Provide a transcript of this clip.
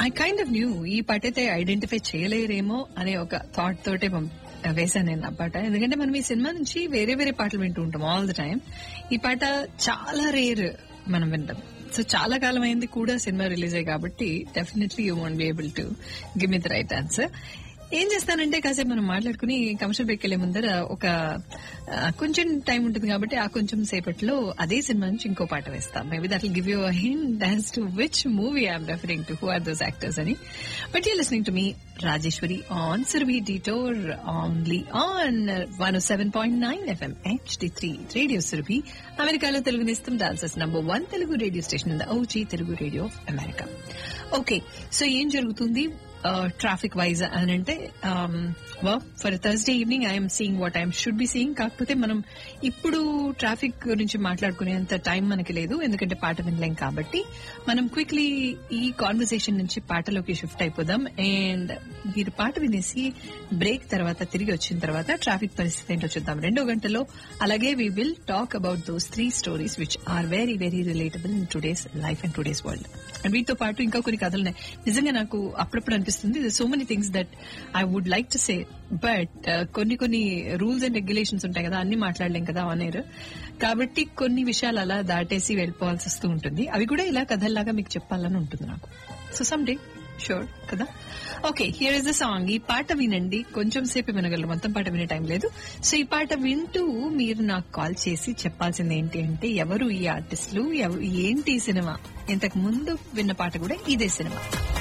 I kind of new ఈ పాట అయితే ఐడెంటిఫై చేయలేరేమో అనే ఒక థాట్ తోటే పం- వేశాను నేను ఆ పాట ఎందుకంటే మనం ఈ సినిమా నుంచి వేరే వేరే పాటలు వింటూ ఉంటాం ఆల్ ద టైం ఈ పాట చాలా రేర్ మనం వింటాం సో చాలా కాలం అయింది కూడా సినిమా రిలీజ్ అయ్యి కాబట్టి definitely you want be able to give me the right answer ఏం చేస్తానంటే కాసేపు మనం మాట్లాడుకుని కమర్షియల్ బ్రేక్ వెళ్లే ముందర ఒక ఆ, కొంచెం టైం ఉంటుంది కాబట్టి ఆ కొంచెం సేపట్లో అదే సినిమా నుంచి ఇంకో పాట వేస్తాం maybe that will give you hint dance to which movie I'm referring to who are those actors అని but you listening to me Rajeshwari on Surabhi డిటోర్ only on one seven point nine FM HD three radio Surabhi అమెరికాలో తెలుగు నేస్తం dancers number one Telugu radio station in the OG Telugu radio of America okay so ఏం జరుగుతుంది traffic wise అని అంటే for Thursday evening I'm seeing what I'm should be seeing కాకపోతే మనం ఇప్పుడు traffic గురించి మాట్లాడుకునేంత టైం మనకి లేదు ఎందుకంటే పాట వినలేం కాబట్టి మనం క్విక్లీ ఈ కాన్వర్సేషన్ నుంచి పాటలోకి షిఫ్ట్ అయిపోదాం అండ్ మీరు పాట వినేసి బ్రేక్ తర్వాత తిరిగి వచ్చిన తర్వాత ట్రాఫిక్ పరిస్థితి ఏంటో చూద్దాం రెండో గంటలో అలాగే we will talk about those three stories which are very very relatable in today's life and today's world and వీటితో పాటు ఇంకా కొన్ని కథలు ఉన్నాయి నిజంగా నాకు అప్పుడప్పుడు అనిపిస్తుంది so many things that I would like to say but కొన్ని కొన్ని రూల్స్ అండ్ రెగ్యులేషన్స్ ఉంటాయి కదా అన్ని మాట్లాడలేం కదా ఆన్ ఎయిర్ కాబట్టి కొన్ని విషయాలు అలా దాటేసి వెళ్ళిపోవాల్సి వస్తూ ఉంటుంది అవి కూడా ఇలా కథల్లాగా మీకు చెప్పాలని ఉంటుంది నాకు సో సమ్ డే షూర్ కదా okay here is the song ఈ పాట వినండి కొంచెం సేపు వినగలరు మొత్తం పాట వినే టైం లేదు సో ఈ పాట వింటూ మీరు నాకు కాల్ చేసి చెప్పాల్సింది ఏంటి అంటే ఎవరు ఈ ఆర్టిస్టులు ఎవ- ఏంటి ఈ సినిమా ఇంతకు ముందు విన్న పాట కూడా ఇదే సినిమా